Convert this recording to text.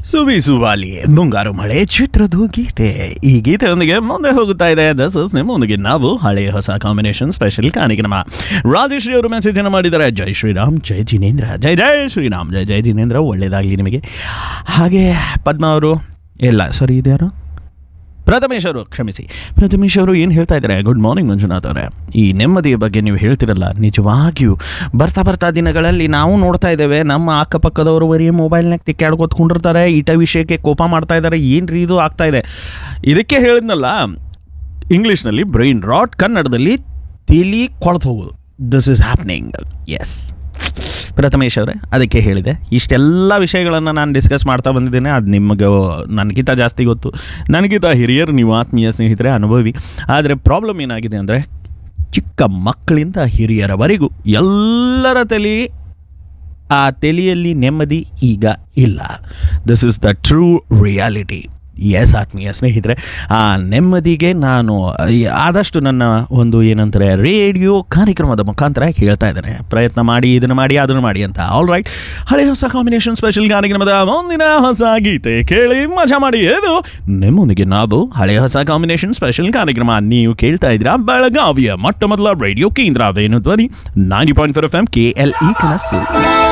ಸುಬಿ ಸುಬಾಲಿ ಮುಂಗಾರು ಮಳೆ ಚಿತ್ರದ ಗೀತೆ ಈ ಗೀತೆಯೊಂದಿಗೆ ಮುಂದೆ ಹೋಗುತ್ತಾ ಇದೆ ದಸ್ ಇಸ್ ನಿಮ್ಮೊಂದಿಗೆ ನಾವು ಹಳೆಯ ಹೊಸ ಕಾಂಬಿನೇಷನ್ ಸ್ಪೆಷಲ್ ಕಾರ್ಯಕ್ರಮ ರಾಜಶ್ರೀ ಅವರು ಮೆಸೇಜ್ ಅನ್ನು ಮಾಡಿದ್ದಾರೆ ಜೈ ಶ್ರೀರಾಮ್ ಜೈ ಜಿನೇಂದ್ರ ಜೈ ಜೈ ಶ್ರೀರಾಮ್ ಜೈ ಜೈ ಜಿನೇಂದ್ರ ಒಳ್ಳೇದಾಗಲಿ ನಿಮಗೆ ಹಾಗೆ ಪದ್ಮ ಅವರು ಇಲ್ಲ ಸಾರಿ ಇದ್ಯಾರು ಪ್ರಥಮೇಶ್ ಅವರು ಕ್ಷಮಿಸಿ ಪ್ರಥಮೇಶ್ ಅವರು ಏನು ಹೇಳ್ತಾ ಇದ್ದಾರೆ ಗುಡ್ ಮಾರ್ನಿಂಗ್ ಮಂಜುನಾಥ್ ಅವರೇ ಈ ನೆಮ್ಮದಿಯ ಬಗ್ಗೆ ನೀವು ಹೇಳ್ತಿರಲ್ಲ ನಿಜವಾಗಿಯೂ ಬರ್ತಾ ಬರ್ತಾ ದಿನಗಳಲ್ಲಿ ನಾವು ನೋಡ್ತಾ ಇದ್ದೇವೆ ನಮ್ಮ ಅಕ್ಕಪಕ್ಕದವರು ಬರೀ ಮೊಬೈಲ್ನಾಗ ತಿಕ್ಕಾಡ್ಕೊತ್ಕೊಂಡಿರ್ತಾರೆ ಈಟ ವಿಷಯಕ್ಕೆ ಕೋಪ ಮಾಡ್ತಾ ಇದ್ದಾರೆ ಏನು ರೀ ಇದು ಆಗ್ತಾ ಇದೆ ಇದಕ್ಕೆ ಹೇಳಿದ್ನಲ್ಲ ಇಂಗ್ಲೀಷ್ನಲ್ಲಿ ಬ್ರೈನ್ ರಾಟ್ ಕನ್ನಡದಲ್ಲಿ ತಿಲಿ ಕೊಳ್ತು ಹೋಗೋದು this is happening yes Prathamesh ಅವರೇ ಅದಕ್ಕೆ ಹೇಳಿದೆ ಇಷ್ಟೆಲ್ಲ ವಿಷಯಗಳನ್ನು ನಾನು ಡಿಸ್ಕಸ್ ಮಾಡ್ತಾ ಬಂದಿದ್ದೇನೆ ಅದು ನಿಮಗೆ ನನಗಿಂತ ಜಾಸ್ತಿ ಗೊತ್ತು ನನಗಿಂತ ಹಿರಿಯರು ನೀವು ಆತ್ಮೀಯ ಸ್ನೇಹಿತರೆ ಅನುಭವಿ ಆದರೆ ಪ್ರಾಬ್ಲಮ್ ಏನಾಗಿದೆ ಅಂದರೆ ಚಿಕ್ಕ ಮಕ್ಕಳಿಂದ ಹಿರಿಯರವರೆಗೂ ಎಲ್ಲರ ತಲೆ ಆ ತಲೆಯಲ್ಲಿ ನೆಮ್ಮದಿ ಈಗ ಇಲ್ಲ this is the true reality yes ಆತ್ಮೀಯ ಸ್ನೇಹಿತರೆ ಆ ನೆಮ್ಮದಿಗೆ ನಾನು ಆದಷ್ಟು ನನ್ನ ಒಂದು ಏನಂತಾರೆ ರೇಡಿಯೋ ಕಾರ್ಯಕ್ರಮದ ಮುಖಾಂತರ ಹೇಳ್ತಾ ಇದ್ದೇನೆ ಪ್ರಯತ್ನ ಮಾಡಿ ಇದನ್ನು ಮಾಡಿ ಅದನ್ನು ಮಾಡಿ ಅಂತ ಆಲ್ ರೈಟ್ ಹಳೆ ಹೊಸ ಕಾಂಬಿನೇಷನ್ ಸ್ಪೆಷಲ್ ಕಾರ್ಯಕ್ರಮದ ಮುಂದಿನ ಹೊಸ ಗೀತೆ ಕೇಳಿ ಮಜಾ ಮಾಡಿ ಇದು ನಿಮ್ಮೊಂದಿಗೆ ನಾವು ಹಳೆ ಹೊಸ ಕಾಂಬಿನೇಷನ್ ಸ್ಪೆಷಲ್ ಕಾರ್ಯಕ್ರಮ ನೀವು ಕೇಳ್ತಾ ಇದ್ದೀರಾ ಬೆಳಗಾವಿಯ ಮೊಟ್ಟ ಮೊದಲ ರೇಡಿಯೋ ಕೇಂದ್ರ Venu Dhwani ninety point four F M K L E ಕನಸು